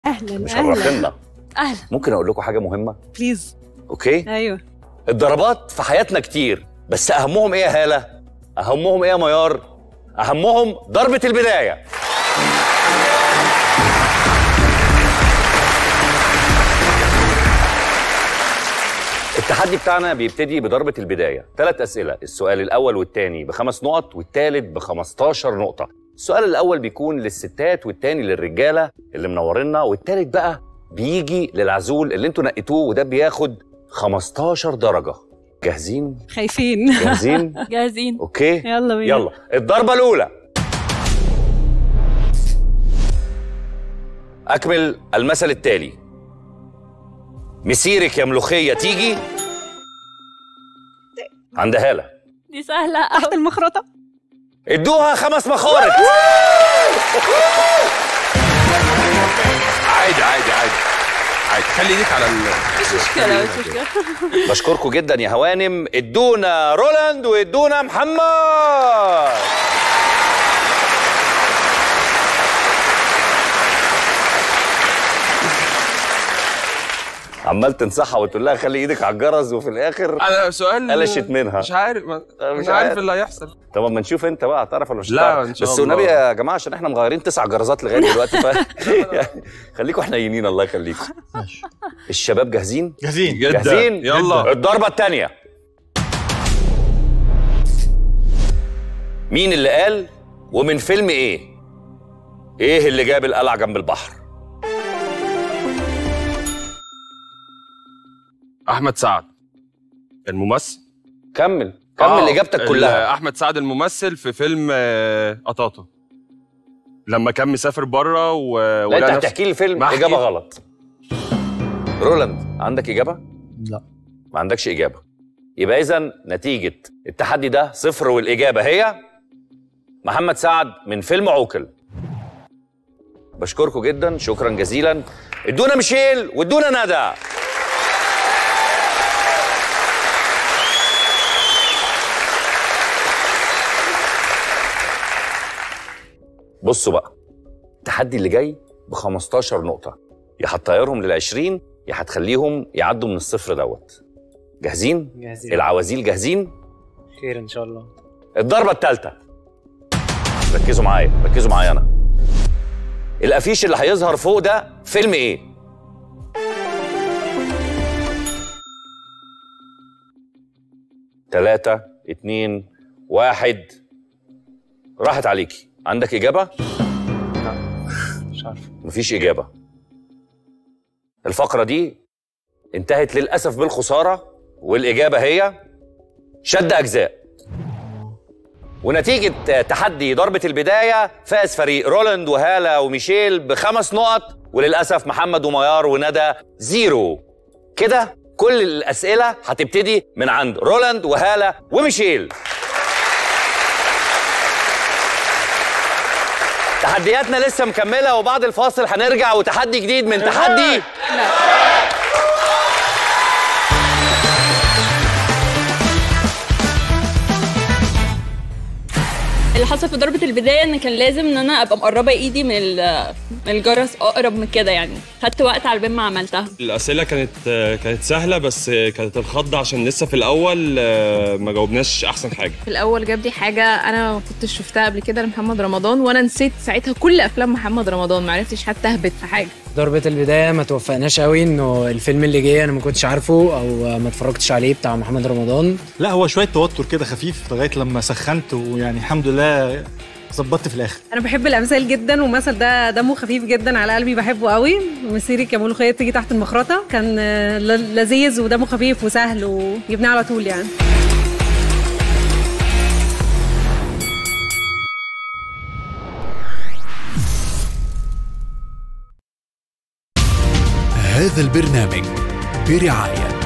اهلا مش اهلا عرفنا اهلا ممكن اقول لكم حاجه مهمه بليز اوكي ايوه الضربات في حياتنا كتير بس اهمهم ايه يا هاله اهمهم ايه يا ميار اهمهم ضربه البدايه التحدي بتاعنا بيبتدي بضربة البداية ثلاث أسئلة السؤال الأول والثاني بخمس نقط والثالث ب 15 نقطة السؤال الأول بيكون للستات والثاني للرجالة اللي منورينا والثالث بقى بيجي للعزول اللي انتوا نقيتوه وده بياخد 15 درجة جاهزين؟ خايفين جاهزين؟ جاهزين اوكي؟ يلا بينا يلا الضربة الأولى أكمل المثل التالي مسيرك يا ملوخية تيجي عند هالة دي سهله تحت المخرطه ادوها خمس مخارط عادي عادي عادي عادي خلي ايديك على ال مش مشكله مش مشكله بشكركم جدا يا هوانم ادونا رولاند وادونا محمد عمال تنصحها وتقول لها خلي ايدك على الجرس وفي الاخر انا سؤال قلشت منها. مش عارف ما- مش مش عارف عارف. اللي هيحصل طب ما نشوف انت بقى هتعرف ولا مش لا، هتعرف إن شاء بس الله. والنبي يا جماعه عشان احنا مغيرين تسع جرزات لغايه دلوقتي ف يعني خليكم حنينين الله يخليكم الشباب جاهزين جاهزين جدا جاهزين يلا الضربه الثانيه مين اللي قال ومن فيلم ايه ايه اللي جاب القلعه جنب البحر احمد سعد الممثل كمل كمل آه، اجابتك ال- كلها احمد سعد الممثل في فيلم آه، قطاطا لما كان مسافر بره و... لا انت ولقى نفسه- هتحكي لي الفيلم ما أحكي. اجابه غلط رولاند عندك اجابه لا ما عندكش إجابة يبقى إذا نتيجة التحدي ده صفر والإجابة هي محمد سعد من فيلم عوكل بشكركم جدا شكرا جزيلا ادونا ميشيل وادونا ندى بصوا بقى التحدي اللي جاي ب 15 نقطة يا هتطيرهم لل 20 يا هتخليهم يعدوا من الصفر دوت جاهزين؟ جاهزين العوازيل جاهزين؟ خير ان شاء الله الضربة الثالثة ركزوا معايا ركزوا معايا أنا الأفيش اللي هيظهر فوق ده فيلم إيه؟ ثلاثة اتنين واحد راحت عليكي عندك إجابة؟ مش عارف مفيش إجابة الفقرة دي انتهت للأسف بالخسارة والإجابة هي شد أجزاء ونتيجة تحدي ضربة البداية فاز فريق رولاند وهالة وميشيل بخمس نقط وللأسف محمد وميار وندى زيرو كده كل الأسئلة هتبتدي من عند رولاند وهالة وميشيل تحدياتنا لسه مكملة وبعد الفاصل هنرجع وتحدي جديد من تحدي اللي حصل في ضربة البداية ان كان لازم ان انا ابقى مقربة ايدي من ال- من الجرس اقرب من كده يعني خدت وقت على بال ما عملتها الأسئلة كانت كانت سهلة بس كانت الخضة عشان لسه في الأول آه، ما جاوبناش أحسن حاجة في الاول جاب لي حاجه انا ما كنتش شفتها قبل كده لمحمد رمضان وانا نسيت ساعتها كل افلام محمد رمضان ما عرفتش حتى اهبط في حاجه ضربة البداية ما توفقناش قوي انه الفيلم اللي جاي انا ما كنتش عارفه او ما اتفرجتش عليه بتاع محمد رمضان لا هو شويه توتر كده خفيف لغايه لما سخنت ويعني الحمد لله ظبطت في الاخر انا بحب الامثال جدا والمثل ده دمه خفيف جدا على قلبي بحبه قوي مسيرك يا ملوخيه تيجي تحت المخرطه كان آه، ل- لذيذ ودمه خفيف وسهل وجبناه على طول يعني هذا البرنامج برعاية